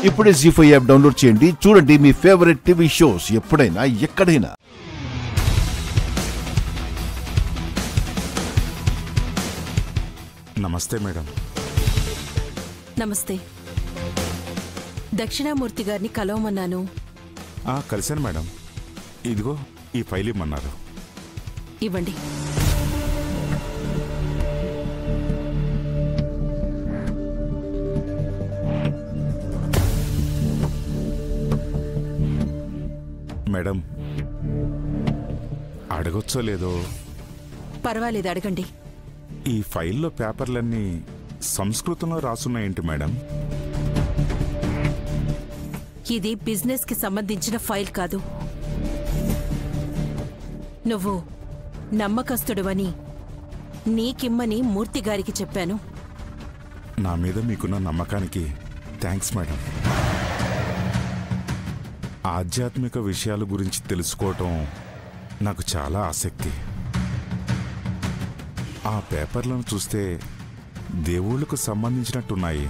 ఇప్పుడే G five app download చేయండి చూడండి మీ ఫేవరెట్ టీవీ షోస్ ఎప్పుడైనా ఎక్కడైనా నమస్తే మేడం నమస్తే దక్షిణామూర్తి గారిని కలవమన్నాను ఆ, కలిశాను మేడం ఇదిగో ఈ ఫైల్ ఇమ్మన్నారు ఇవ్వండి మేడం అడగొచ్చో లేదో పర్వాలేదు అడగండి ఈ ఫైల్లో పేపర్లన్నీ సంస్కృతంలో రాసున్నాయేంటి మేడం ఇది బిజినెస్ కి సంబంధించిన ఫైల్ కాదు నువ్వు నమ్మకస్తుడువని నీకిమ్మని మూర్తి గారికి చెప్పాను నా మీద మీకున్న నమ్మకానికి థ్యాంక్స్ మేడం ఆధ్యాత్మిక విషయాల గురించి తెలుసుకోవటం నాకు చాలా ఆసక్తి ఆ పేపర్లను చూస్తే దేవుళ్ళకు సంబంధించినట్టున్నాయి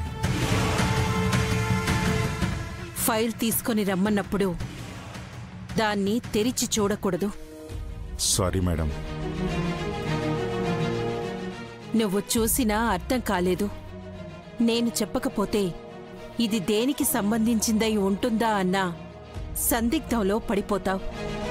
ఫైల్ తీసుకొని రమ్మన్నప్పుడు దాన్ని తెరిచి చూడకూడదు సారీ మేడం నువ్వు చూసినా అర్థం కాలేదు నేను చెప్పకపోతే ఇది దేనికి సంబంధించిందై ఉంటుందా అన్న సందిగ్ధంలో పడిపోతావు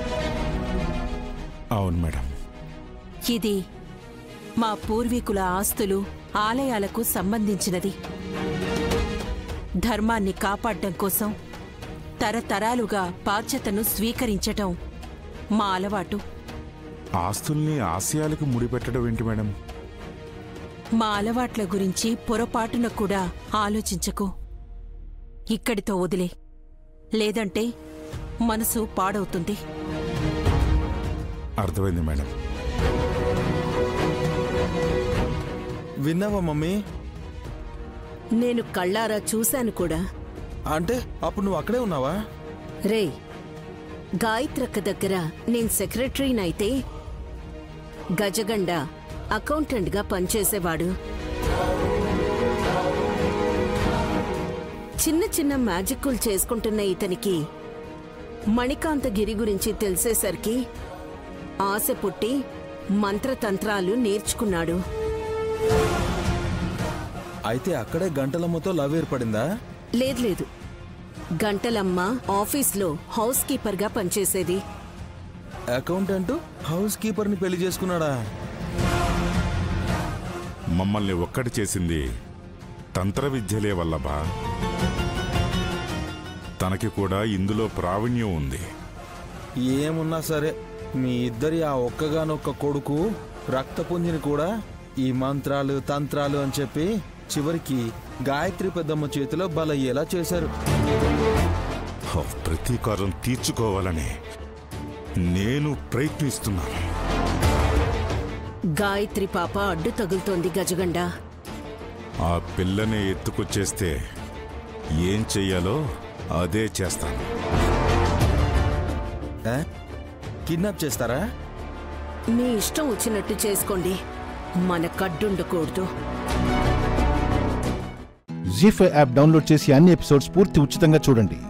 అవును మేడం ఇది మా పూర్వీకుల ఆస్తులు ఆలయాలకు సంబంధించినది ధర్మాన్ని కాపాడడం కోసం తరతరాలుగా బాధ్యతను స్వీకరించటం మా అలవాటు ఆస్తుల్ని ఆశయాలకు ముడిపెట్టడం ఏంటి మేడం మా అలవాట్ల గురించి పొరపాటున కూడా ఆలోచించకు ఇక్కడితో వదిలే లేదంటే మనసు పాడవుతుంది అర్థమైంది మేడం విన్నావా మమ్మీ నేను కళ్ళారా చూశాను కూడా అంటే అప్పుడు నువ్వు అక్కడే ఉన్నావా రే గాయత్రక్క దగ్గర నేను సెక్రటరీనైతే గజగండ అకౌంటెంట్గా పనిచేసేవాడు చిన్న చిన్న మ్యాజిక్కులు చేసుకుంటున్న ఇతనికి మణికాంతగిరి గురించి తెలిసేసరికి ఆశ పుట్టి మంత్రతంత్రాలు నేర్చుకున్నాడు అయితే అక్కడే గంటలమ్మతో లవ్ ఏర్పడిందా లేదు లేదు గంటలమ్మ ఆఫీస్లో హౌస్ కీపర్గా పనిచేసేది అకౌంటెంట్ హౌస్ కీపర్ని పెళ్లి చేసుకున్నాడా మమ్మల్ని ఒక్కటి చేసింది తంత్ర విద్యలే వల్లభా తనకి కూడా ఇందులో ప్రావీణ్యం ఉంది ఏమున్నా సరే మీ ఇద్దరి ఆ ఒక్కగానొక్క కొడుకు రక్తపుంజిని కూడా ఈ మంత్రాలు తంత్రాలు అని చెప్పి చివరికి గాయత్రి పెద్దమ్మ చేతిలో బలయ్యేలా చేశారు ఆ ప్రతీకారం తీర్చుకోవాలని నేను ప్రయత్నిస్తున్నాను గాయత్రి పాప అడ్డు తగులుతోంది గజగండ ఆ పిల్లనే ఎత్తుకొచ్చేస్తే ఏం చెయ్యాలో అదే చేస్తాను ఏ? కిడ్నాప్ చేస్తారా మీ ఇష్టం వచ్చినట్టు చేసుకోండి మన కడ్డుండకూడదు జీ ఫైవ్ యాప్ డౌన్లోడ్ చేసి అన్ని ఎపిసోడ్స్ పూర్తి ఉచితంగా చూడండి